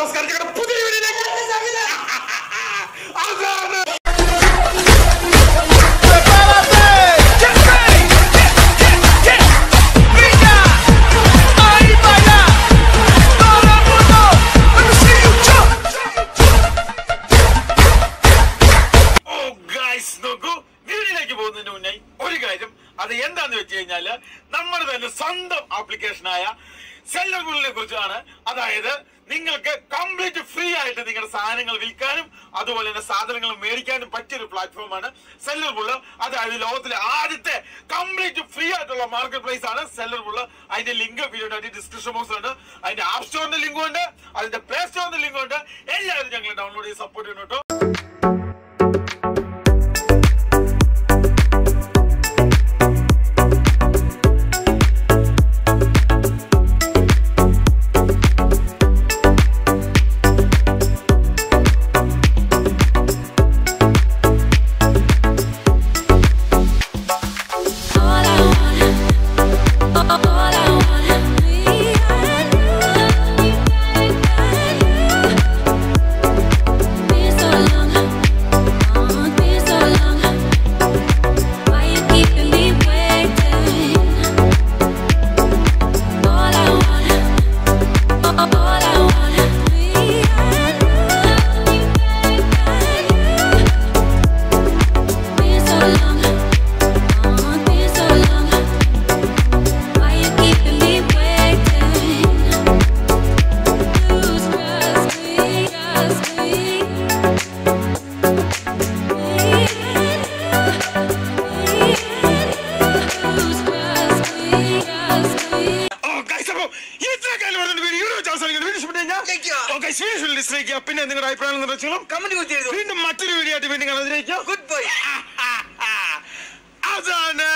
നമസ്കാരം ഞങ്ങളുടെ പുതിയ വീഡിയോയിലേക്ക് അതാണ് ഓ ഗൈസ് നോക്കൂ വീഡിയോയിലേക്ക് പോകുന്നതിന് മുന്നേ ഒരു കാര്യം അത് എന്താന്ന് വെച്ച് കഴിഞ്ഞാല് നമ്മുടെ തന്നെ സ്വന്തം ആപ്ലിക്കേഷനായ സെല്ലർ ബുള്ളിനെ കുറിച്ചാണ് അതായത് നിങ്ങൾക്ക് കംപ്ലീറ്റ് ഫ്രീ ആയിട്ട് നിങ്ങളുടെ സാധനങ്ങൾ വിൽക്കാനും അതുപോലെ തന്നെ സാധനങ്ങൾ മേടിക്കാനും പറ്റിയ ഒരു പ്ലാറ്റ്ഫോമാണ് സെല്ലർ ബുള്ള് അതായത് ലോകത്തിലെ ആദ്യത്തെ കംപ്ലീറ്റ് ഫ്രീ ആയിട്ടുള്ള മാർക്കറ്റ് പ്ലേസ് ആണ് സെല്ലർ ബുള്ള് അതിന്റെ ലിങ്ക് വീഡിയോ ഡിസ്ക്രിപ്ഷൻ ബോക്സിലുണ്ട് അതിന്റെ ആപ്പ് സ്റ്റോറിന്റെ ലിങ്കും ഉണ്ട് അതിന്റെ പ്ലേ സ്റ്റോറിന്റെ ലിങ്കും ഉണ്ട് എല്ലാവരും ഞങ്ങൾ ഡൗൺലോഡ് ചെയ്ത് സപ്പോർട്ട് ചെയ്യണം കേട്ടോ All I want, all I want, me and you, been so long, oh, been so long. Why you keeping me waiting? All I want, all I want, me and you, been so long. Oh, been so long. Why you keeping me waiting? Lose trust me, trust me. Lose trust me, trust me. Oh, guys, അപ്പൊ ഇത്ര കാലം പറഞ്ഞ video ഇവിടെ വെച്ച് അവസാനിക്കുന്നു. Video ഇഷ്ടപ്പെട്ടു കഴിഞ്ഞാൽ oh, guys, video ഇഷ്ടപ്പെട്ട dislike ചെയ്യുക. പിന്നെ നിങ്ങളുടെ അഭിപ്രായം നിർദ്ദേശങ്ങളും കമന്റ് കുത്തി എഴുതും വീണ്ടും മറ്റൊരു വീഡിയോ ആയിട്ട് വീണ്ടും കാണാതിരിക്കുക ഗുഡ് ബൈ അതാണ്